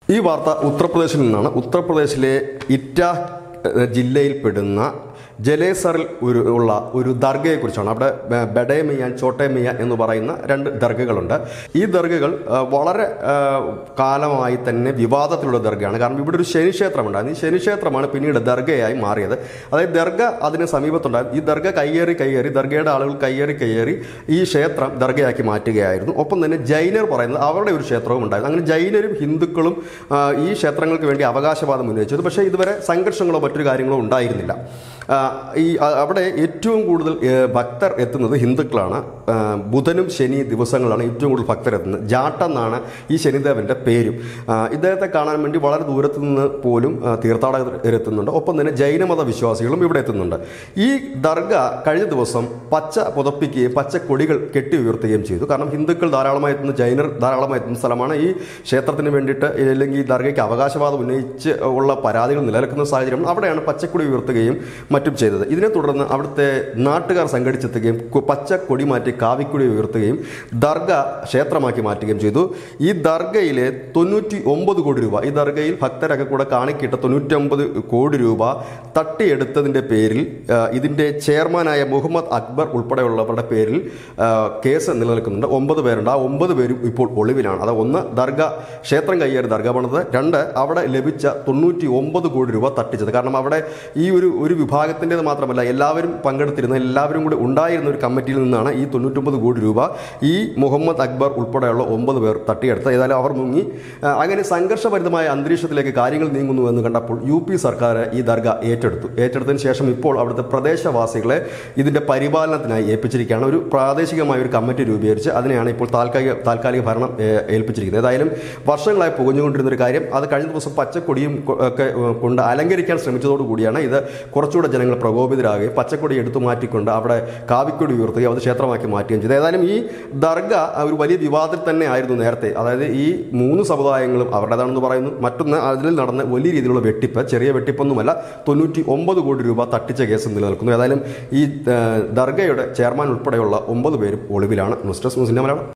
ഈ വാർത്ത ഉത്തർപ്രദേശിൽ നിന്നാണ് ഉത്തർപ്രദേശിലെ ഇറ്റ ഏഹ്, ജില്ലയിൽപ്പെടുന്ന ജലേസറിൽ ഒരു ഉള്ള ഒരു ദർഗയെക്കുറിച്ചാണ് അവിടെ ബ- ബഡേ മിയാൻ ചോട്ടെ മിയാൻ എന്ന് പറയുന്ന രണ്ട് ദർഗകളുണ്ട് ഈ ദർഗകൾ ആ, വളരെ ആ, കാലമായി തന്നെ വിവാദത്തിലുള്ള ദർഗയാണ് കാരണം ഇവിടെ ഒരു ശനിക്ഷേത്രമുണ്ടായിരുന്നു ഈ ശനിക്ഷേത്രമാണ് പിന്നീട് ദർഗയായി മാറിയത് അതായത് ദർഗ അതിന് സമീപത്തുണ്ടായിരുന്നു ഈ ദർഗ കയ്യേറി കയ്യേറി ദർഗയുടെ ആളുകൾ കയ്യേറി കയ്യേറി ഈ ക്ഷേത്രം ദർഗയാക്കി മാറ്റുകയായിരുന്നു ഒപ്പം തന്നെ ജൈനർ പറയുന്നത് അവരുടെ ഒരു ക്ഷേത്രവും ഉണ്ടായിരുന്നു അങ്ങനെ ജൈനരും ഹിന്ദുക്കളും ആ, ഈ ക്ഷേത്രങ്ങൾക്ക് വേണ്ടി അവകാശവാദം ഉന്നയിച്ചത് പക്ഷേ ഇതുവരെ സംഘർഷങ്ങളോ മറ്റൊരു കാര്യങ്ങളോ ഉണ്ടായിരുന്നില്ല ആ, ഈ ആ, അവിടെ ഏറ്റവും കൂടുതൽ ഏ, ഭക്തർ എത്തുന്നത് ഹിന്ദുക്കളാണ് ആ, ബുധനും ശനി ദിവസങ്ങളാണ് ഏറ്റവും കൂടുതൽ ഭക്തർ എത്തുന്നത് ജാട്ട എന്നാണ് ഈ ശനിദേവന്റെ പേരും ആ, ഇദ്ദേഹത്തെ കാണാൻ വേണ്ടി വളരെ ദൂരത്തു നിന്ന് പോലും ആ, തീർത്ഥാടകർ എത്തുന്നുണ്ട് ഒപ്പം തന്നെ ജൈനമത വിശ്വാസികളും ഇവിടെ എത്തുന്നുണ്ട് ഈ ദർഗ കഴിഞ്ഞ ദിവസം പച്ച പുതപ്പിക്കുകയും പച്ച കൊടികൾ കെട്ടി ഉയർത്തുകയും ചെയ്തു കാരണം ഹിന്ദുക്കൾ ധാരാളമായി എത്തുന്ന ജൈനർ ധാരാളമായി എത്തുന്ന സ്ഥലമാണ് ഈ ക്ഷേത്രത്തിന് വേണ്ടിയിട്ട് അല്ലെങ്കിൽ ഈ ദർഗയ്ക്ക് അവകാശവാദം ഉന്നയിച്ച് ഉള്ള പരാതികൾ നിലനിൽക്കുന്ന സാഹചര്യം അവിടെയാണ് പച്ചക്കൊടി ഉയർത്തുകയും മറ്റും ചെയ്തത് ഇതിനെ തുടർന്ന് അവിടുത്തെ നാട്ടുകാർ സംഘടിച്ചെത്തുകയും കു- പച്ച കൊടി മാറ്റി കാവിക്കൊടി ഉയർത്തുകയും ദർഗ ക്ഷേത്രമാക്കി മാറ്റുകയും ചെയ്തു ഈ ദർഗയിലെ തൊണ്ണൂറ്റി ഒമ്പത് കോടി രൂപ ഈ ദർഗയിൽ ഭക്തരൊക്കെ കൂടെ കാണിക്കിട്ട തൊണ്ണൂറ്റി ഒമ്പത് കോടി രൂപ തട്ടിയെടുത്തതിൻ്റെ പേരിൽ ആ, ഇതിൻ്റെ ചെയർമാനായ മുഹമ്മദ് അക്ബർ ഉൾപ്പെടെയുള്ളവരുടെ പേരിൽ ആ, കേസ് നിലനിൽക്കുന്നുണ്ട് ഒമ്പത് പേരുണ്ട് ആ ഒമ്പത് പേരും ഇപ്പോൾ ഒളിവിലാണ് അത് ഒന്ന് ദർഗ ക്ഷേത്രം കയ്യേറി ദർഗ പണിത് രണ്ട് അവിടെ ലഭിച്ച തൊണ്ണൂറ്റി ഒമ്പത് കോടി രൂപ തട്ടിച്ചത് കാരണം അവിടെ ഈ ഒരു ഒരു വിഭാഗത്തിൻ്റെത് മാത്രമല്ല എല്ലാവരും പങ്കെടുത്തിരുന്ന എല്ലാവരും കൂടി ഉണ്ടായിരുന്ന ഒരു കമ്മിറ്റിയിൽ നിന്നാണ് ഈ തൊണ്ണൂറ്റൊമ്പത് കോടി രൂപ ഈ മുഹമ്മദ് അക്ബർ ഉൾപ്പെടെയുള്ള ഒമ്പത് പേർ തട്ടിയെടുത്ത് ഏതായാലും അവർ മുങ്ങി ആ, അങ്ങനെ സംഘർഷഭരിതമായ അന്തരീക്ഷത്തിലേക്ക് കാര്യങ്ങൾ നീങ്ങുന്നു എന്ന് കണ്ടപ്പോൾ യു പി സർക്കാർ ഈ ദർഗ ഏറ്റെടുത്തു ഏറ്റെടുത്തതിന് ശേഷം ഇപ്പോൾ അവിടുത്തെ പ്രദേശവാസികളെ ഇതിന്റെ പരിപാലനത്തിനായി ഏൽപ്പിച്ചിരിക്കുകയാണ് ഒരു പ്രാദേശികമായ ഒരു കമ്മിറ്റി രൂപീകരിച്ച് അതിനെയാണ് ഇപ്പോൾ താൽക്കാലിക താൽക്കാലിക ഭരണം ഏ, ഏൽപ്പിച്ചിരിക്കുന്നത് ഏതായാലും വർഷങ്ങളായി പുകഞ്ഞുകൊണ്ടിരുന്ന ഒരു കാര്യം അത് കഴിഞ്ഞ ദിവസം പച്ചക്കൊടിയും കൊ- ഒക്കെ ഏ, കൊണ്ട് അലങ്കരിക്കാൻ ശ്രമിച്ചതോടുകൂടിയാണ് ഇത് കുറച്ചുകൂടെ ജനങ്ങൾ പ്രകോപിതരാകുകയും പച്ചക്കൊടി എടുത്തു മാറ്റിക്കൊണ്ട് അവിടെ കാവിക്കൊടി ഉയർത്തുകയും അത് ക്ഷേത്രമാക്കി മാറ്റുകയും ചെയ്തു ഏതായാലും ഈ ദർഗ ഒരു വലിയ വിവാദത്തിൽ തന്നെ ആയിരുന്നു നേരത്തെ അതായത് ഈ മൂന്ന് സമുദായങ്ങളും അവരുടേതാണെന്ന് പറയുന്നു മറ്റൊന്ന് അതിൽ നടന്ന വലിയ രീതിയിലുള്ള വെട്ടിപ്പ് ചെറിയ വെട്ടിപ്പൊന്നുമല്ല തൊണ്ണൂറ്റി ഒമ്പത് കോടി രൂപ തട്ടിച്ച കേസ് നിലനിൽക്കുന്നു ഏതായാലും ഈ ഏ, ദർഗയുടെ ചെയർമാൻ ഉൾപ്പെടെയുള്ള ഒമ്പത് പേരും ഒളിവിലാണ് ന്യൂസ് ഡെസ്ക് ന്യൂസിൻ്റെ മലയാളം